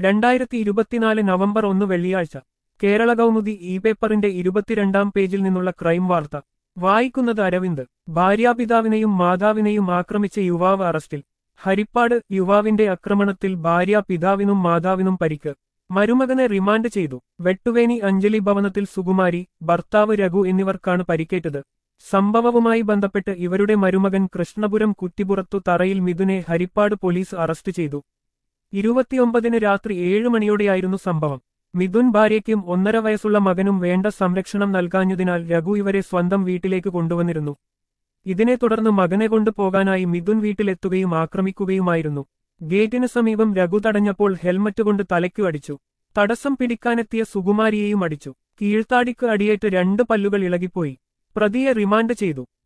രണ്ടായിരത്തി ഇരുപത്തിനാല് നവംബർ ഒന്ന് വെള്ളിയാഴ്ച കേരള കൗമുദി ഇ പേപ്പറിന്റെ ഇരുപത്തിരണ്ടാം പേജിൽ നിന്നുള്ള ക്രൈം വാർത്ത വായിക്കുന്നത് അരവിന്ദ് ഭാര്യാപിതാവിനെയും മാതാവിനെയും ആക്രമിച്ച യുവാവ് അറസ്റ്റിൽ ഹരിപ്പാട് യുവാവിന്റെ ആക്രമണത്തിൽ ഭാര്യ പിതാവിനും മാതാവിനും പരിക്ക് മരുമകനെ റിമാൻഡ് ചെയ്തു വെട്ടുവേനി അഞ്ജലി ഭവനത്തിൽ സുകുമാരി ഭർത്താവ് രഘു എന്നിവർക്കാണ് പരിക്കേറ്റത് സംഭവവുമായി ബന്ധപ്പെട്ട് ഇവരുടെ മരുമകൻ കൃഷ്ണപുരം കുറ്റിപ്പുറത്തു തറയിൽ മിഥുനെ ഹരിപ്പാട് പോലീസ് അറസ്റ്റ് ചെയ്തു ഇരുപത്തിയൊമ്പതിന് രാത്രി ഏഴ് മണിയോടെയായിരുന്നു സംഭവം മിഥുൻ ഭാര്യയ്ക്കും ഒന്നര വയസ്സുള്ള മകനും വേണ്ട സംരക്ഷണം നൽകാഞ്ഞതിനാൽ രഘു ഇവരെ സ്വന്തം വീട്ടിലേക്ക് കൊണ്ടുവന്നിരുന്നു ഇതിനെ തുടർന്ന് മകനെ കൊണ്ടുപോകാനായി മിഥുൻ വീട്ടിലെത്തുകയും ആക്രമിക്കുകയുമായിരുന്നു ഗേറ്റിന് സമീപം രഘു തടഞ്ഞപ്പോൾ ഹെൽമറ്റ് കൊണ്ട് തലയ്ക്കു അടിച്ചു തടസ്സം പിടിക്കാനെത്തിയ സുകുമാരിയെയും അടിച്ചു കീഴ്ത്താടിക്ക് അടിയേറ്റ് രണ്ട് പല്ലുകൾ ഇളകിപ്പോയി പ്രതിയെ റിമാൻഡ് ചെയ്തു